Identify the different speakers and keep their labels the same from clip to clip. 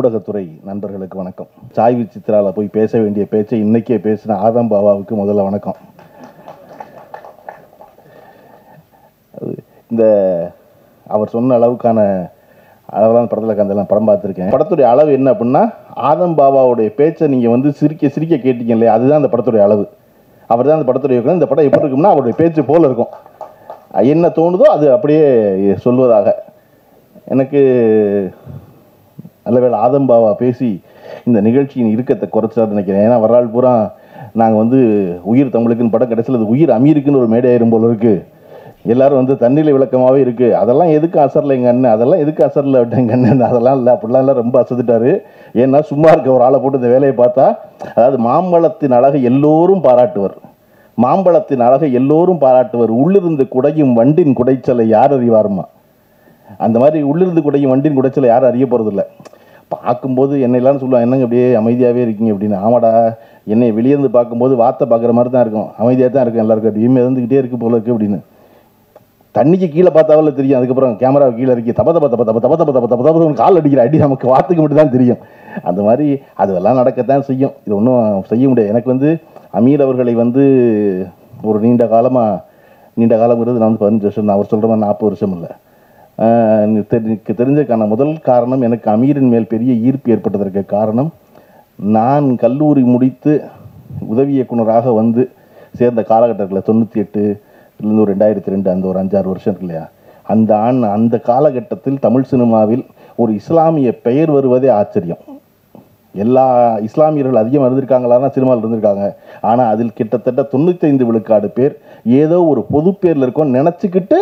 Speaker 1: ஊடகத்துறை நண்பர்களுக்கு வணக்கம் சாய்வு சித்ரால போய் பேச வேண்டிய பேச்சை இன்னைக்கே பேசின ஆதம் பாபாவுக்கு முதல்ல வணக்கம் அது இந்த அவர் சொன்ன அளவுக்கான அளவெல்லாம் படத்தில் கந்தெல்லாம் படம் பார்த்துருக்கேன் படத்துடைய அளவு என்ன அப்படின்னா ஆதம் பாபாவுடைய பேச்சை நீங்கள் வந்து சிரிக்க சிரிக்க கேட்டீங்க இல்லையா அதுதான் அந்த படத்துடைய அளவு அவர் தான் அந்த படத்துடைய இயக்குனர். இந்த படம் எப்படி இருக்கும்னா அவருடைய பேச்சு போல இருக்கும் என்ன தோணுதோ அது அப்படியே சொல்வதாக எனக்கு நல்லவேளை ஆதம் பாவா பேசி இந்த நிகழ்ச்சியின் இறுக்கத்தை குறைச்சாரு நினைக்கிறேன் ஏன்னா வர்றாள் பூரா நாங்கள் வந்து உயிர் தமிழுக்குன்னு படம் கடைசியில் அது உயிர் அமீருக்குன்னு ஒரு மேடை ஆயிரும் போல இருக்கு எல்லாரும் வந்து தண்ணியில் விளக்கமாகவே இருக்கு அதெல்லாம் எதுக்கு அசரில் எங்கள் அண்ணன் அதெல்லாம் எதுக்கு அசரில் எங்கள் அண்ணன் அதெல்லாம் இல்லை அப்படிலாம் இல்லை ரொம்ப அசந்துட்டாரு ஏன்னா சும்மா இருக்க ஒரு ஆளை போட்டு இந்த வேலையை பார்த்தா அதாவது மாம்பழத்தின் அழகை எல்லோரும் பாராட்டுவர் மாம்பழத்தின் அழகை எல்லோரும் பாராட்டுவர் உள்ளிருந்து குடையும் வண்டின் குடைச்சலை யார் அறிவாருமா அந்த மாதிரி உள்ளிருந்து குடையும் வண்டின் குடைச்சலை யாரும் அறிய போகிறதில்ல பார்க்கும்போது என்னை எல்லாரும் சொல்லுவாங்க என்னங்க அப்படியே அமைதியாகவே இருக்கீங்க அப்படின்னு ஆமாடா என்னை வெளியேருந்து பார்க்கும்போது வாத்தை பார்க்குற மாதிரி தான் இருக்கும் அமைதியாக தான் இருக்கும் எல்லாருக்கும் அப்படியே மிதந்துக்கிட்டே இருக்கு போல இருக்கு அப்படின்னு தண்ணிக்கு கீழே பார்த்தாவில் தெரியும் அதுக்கப்புறம் கேமரா கீழே இறக்கி தப்ப தப்ப தப்ப தப்ப தப்ப தப்ப தப்ப தப்ப தப்ப கால் அடிக்கிற அடி நமக்கு வாத்துக்கு மட்டும் தான் தெரியும் அந்த மாதிரி அதெல்லாம் நடக்கத்தான் செய்யும் இது ஒன்றும் செய்ய முடியாது எனக்கு வந்து அமீர் அவர்களை வந்து ஒரு நீண்ட காலமாக நீண்ட காலங்கிறது நான் வந்து பதினஞ்சு வருஷம் நான் அவர் சொல்கிற மாதிரி நாற்பது வருஷம் இல்லை ஆஹ் எனக்கு தெரி- எனக்கு தெரிஞ்சதுக்கான முதல் காரணம் எனக்கு அமீரின் மேல் பெரிய ஈர்ப்பு ஏற்பட்டதற்கு காரணம் நான் கல்லூரி முடித்து உதவி இயக்குனராக வந்து சேர்ந்த காலகட்டத்தில் தொண்ணூற்றி எட்டு இருந்து ஒரு ரெண்டாயிரத்தி ரெண்டு அந்த ஒரு அஞ்சாறு வருஷம் இருக்கு இல்லையா அந்த ஆண் அந்த காலகட்டத்தில் தமிழ் சினிமாவில் ஒரு இஸ்லாமிய பெயர் வருவதே ஆச்சரியம் எல்லா இஸ்லாமியர்கள் அதிகம் இருந்திருக்காங்களான்னா சினிமாவில் இருந்திருக்காங்க ஆனால் அதில் கிட்டத்தட்ட தொண்ணூத்தைந்து விழுக்காடு பேர் ஏதோ ஒரு பொது பேரில் இருக்கோம் நினச்சிக்கிட்டு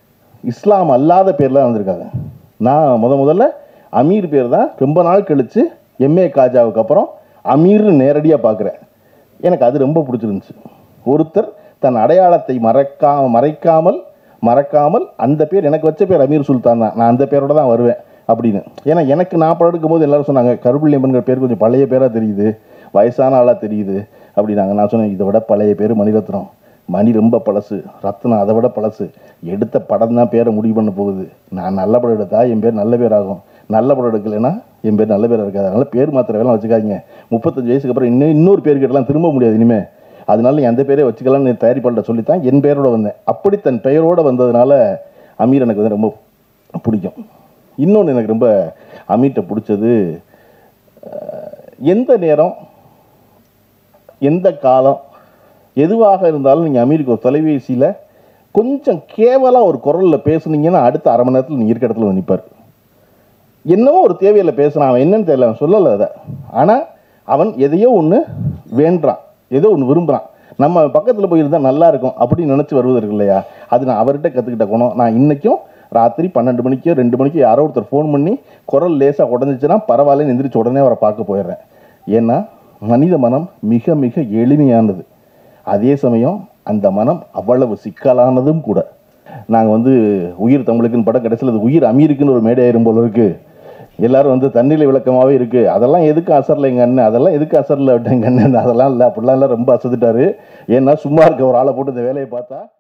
Speaker 1: இஸ்லாம் அல்லாத பேர்லாம் வந்திருக்காங்க நான் முத முதல்ல அமீர் பேர் தான் ரொம்ப நாள் கழித்து எம்ஏ காஜாவுக்கு அப்புறம் அமீர்னு நேரடியாக பார்க்குறேன் எனக்கு அது ரொம்ப பிடிச்சிருந்துச்சு ஒருத்தர் தன் அடையாளத்தை மறக்கா மறைக்காமல் மறக்காமல் அந்த பேர் எனக்கு வச்ச பேர் அமீர் சுல்தான் தான் நான் அந்த பேரோட தான் வருவேன் அப்படின்னு ஏன்னா எனக்கு நான் படம் எடுக்கும்போது எல்லாரும் சொன்னாங்க கருப்புள்ளியம்மன்கிற பேர் கொஞ்சம் பழைய பேராக தெரியுது வயசான ஆளாக தெரியுது அப்படின்னாங்க நான் சொன்னேன் இதை விட பழைய பேர் மணிரத்னம் மணி ரொம்ப பழசு ரத்னம் அதை விட பழசு எடுத்த படம் தான் பேரை முடிவு பண்ண போகுது நான் நல்ல படம் எடுத்தா என் பேர் நல்ல பேர் ஆகும் நல்ல படம் எடுக்கலைன்னா என் பேர் நல்ல பேர் இருக்காது அதனால பேர் மாத்திர வேலை வச்சுக்காதீங்க முப்பத்தஞ்சு வயசுக்கு அப்புறம் இன்னும் இன்னொரு பேர் கேட்டலாம் திரும்ப முடியாது இனிமே அதனால நீ அந்த பேரே வச்சுக்கலாம்னு தயாரிப்பாளர்கிட்ட சொல்லித்தான் என் பேரோட வந்தேன் அப்படி தன் பெயரோட வந்ததுனால அமீர் எனக்கு வந்து ரொம்ப பிடிக்கும் இன்னொன்று எனக்கு ரொம்ப அமீர்கிட்ட பிடிச்சது அஹ், எந்த நேரம் எந்த காலம் எதுவாக இருந்தாலும் நீங்கள் அமீருக்கு ஒரு தொலைபேசியில் கொஞ்சம் கேவலாக ஒரு குரலில் பேசுனீங்கன்னா அடுத்த அரை மணி நேரத்தில் நீங்கள் இருக்க இடத்துல வந்து நிற்பார் என்னவோ ஒரு தேவையில்லை பேசுனான் அவன் என்னன்னு தெரியல அவன் சொல்லலை அதை ஆனால் அவன் எதையோ ஒன்று வேண்டுறான் ஏதோ ஒன்று விரும்புகிறான் நம்ம பக்கத்தில் போயிருந்தால் நல்லா இருக்கும் அப்படின்னு நினச்சி வருவது இருக்கு இல்லையா அது நான் அவர்கிட்ட கற்றுக்கிட்ட குணம் நான் இன்றைக்கும் ராத்திரி பன்னெண்டு மணிக்கோ ரெண்டு மணிக்கு யாரோ ஒருத்தர் ஃபோன் பண்ணி குரல் லேசாக உடஞ்சிச்சுன்னா பரவாயில்லன்னு எந்திரிச்சு உடனே அவரை பார்க்க போயிடுறேன் ஏன்னா மனித மனம் மிக மிக எளிமையானது அதே சமயம் அந்த மனம் அவ்வளவு சிக்கலானதும் கூட நாங்கள் வந்து உயிர் தமிழுக்குன்னு படம் கடைசியில் அது உயிர் அமீருக்குன்னு ஒரு மேடை ஆயிரும் போல இருக்கு எல்லாரும் வந்து தண்ணியில் விளக்கமாகவே இருக்கு அதெல்லாம் எதுக்கு அசரில் எங்கள் அண்ணன் அதெல்லாம் எதுக்கு அசரில் எங்கள் அண்ணன் அதெல்லாம் இல்லை அப்படிலாம் இல்லை ரொம்ப அசந்துட்டாரு ஏன்னா சும்மா இருக்க ஒரு ஆளை போட்டு இந்த வேலையை பார்த்தா